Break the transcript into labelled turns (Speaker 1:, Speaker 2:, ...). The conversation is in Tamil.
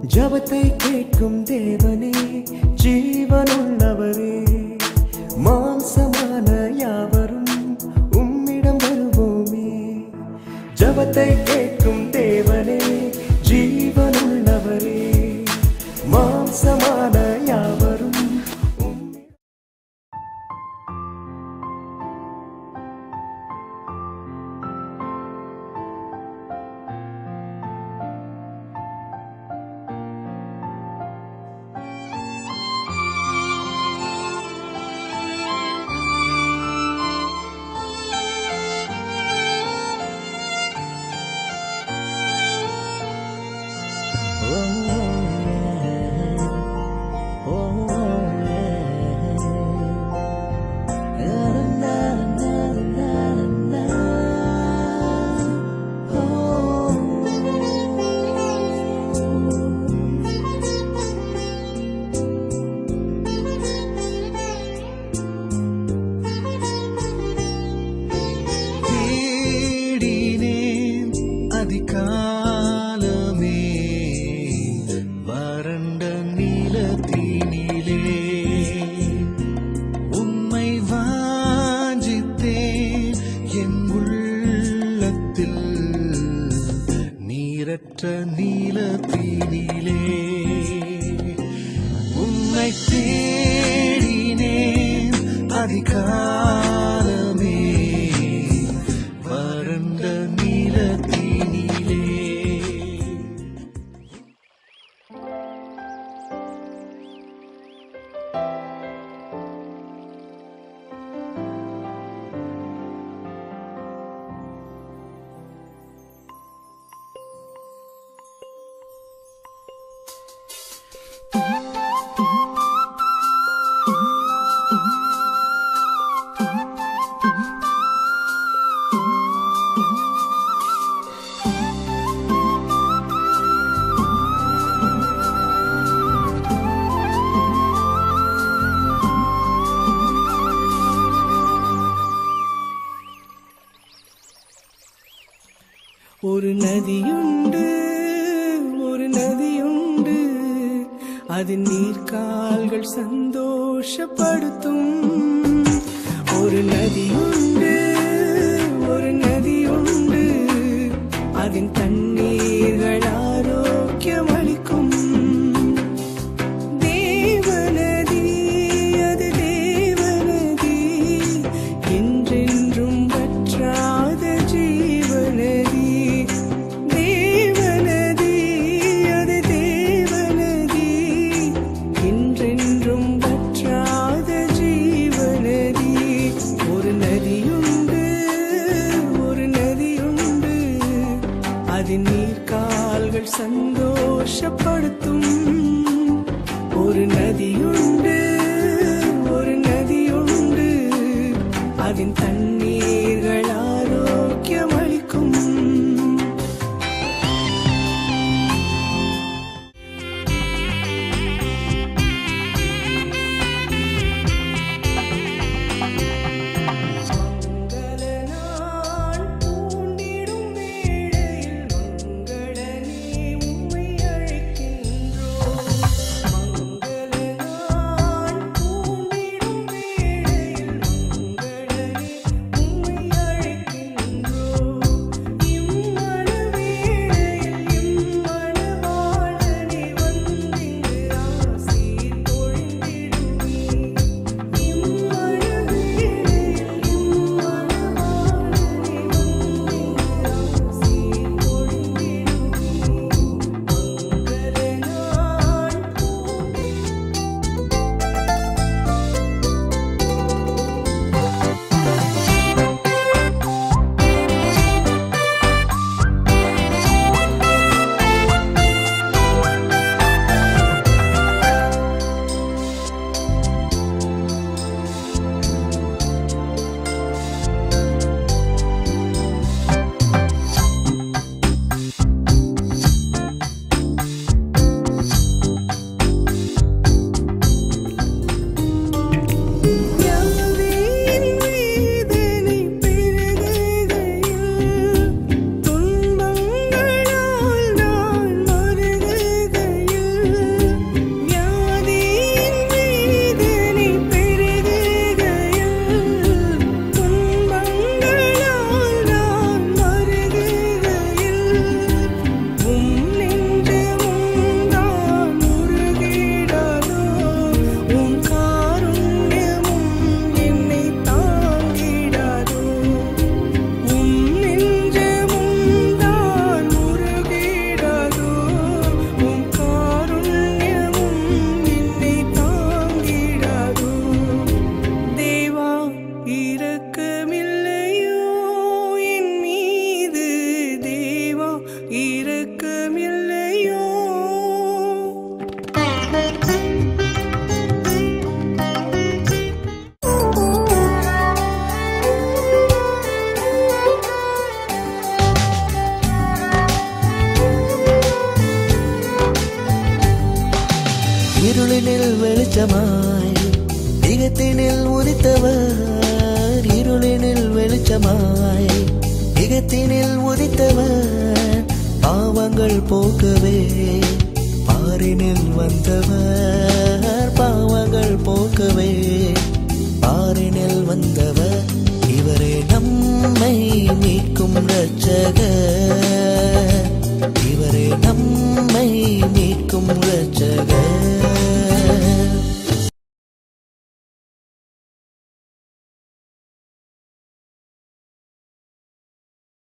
Speaker 1: ஜபத்தை கேட்கும் தேவனே ஜீவனுள்ளவரே மாம்சமான யாவரும் உம்மிடம் வருவோமே ஜபத்தை கேட்கும் தேவனே ஜீவனுள்ளவரே மாம்சமான யாவரும் உம்மிடம்
Speaker 2: தேடினேன் அதிகாலமே வறண்ட நீலத்தீனிலே உம்மை வாஞ்சித்தேன் என் உள்ளத்தில் நீரற்ற நீலத்தீனிலே உம்மை தேடினேன் அதிகாலமே வறண்ட நீலத்தீனிலே
Speaker 1: ஒரு நதியுண்டு ஒரு நதியுண்டு அதன் நீர்க்கால்கள் சந்தோஷப்படுத்தும் ஒரு நதியுண்டு ஒரு நதியுண்டு அதன் தண்ணீர்கள் ஆரோக்கியம் அளிக்கும் தேவநதி அது தேவநதி என்றென்றும் வற்றாத ஜீவநதி தேவநதி அது தேவநதி என்றென்றும் வற்றாத ஜீவநதி ஒரு நதியுண்டு
Speaker 3: எகிப்தினில் உதித்தவர் இருளினில் வெளிச்சமாய் எகிப்தினில் உதித்தவர் பாவங்கள் போக்கவே பாரினில் வந்தவர் பாவங்கள் போக்கவே பாரினில் வந்தவர் இவரே நம்மை மீட்கும் இரட்சகர் இவரே நம்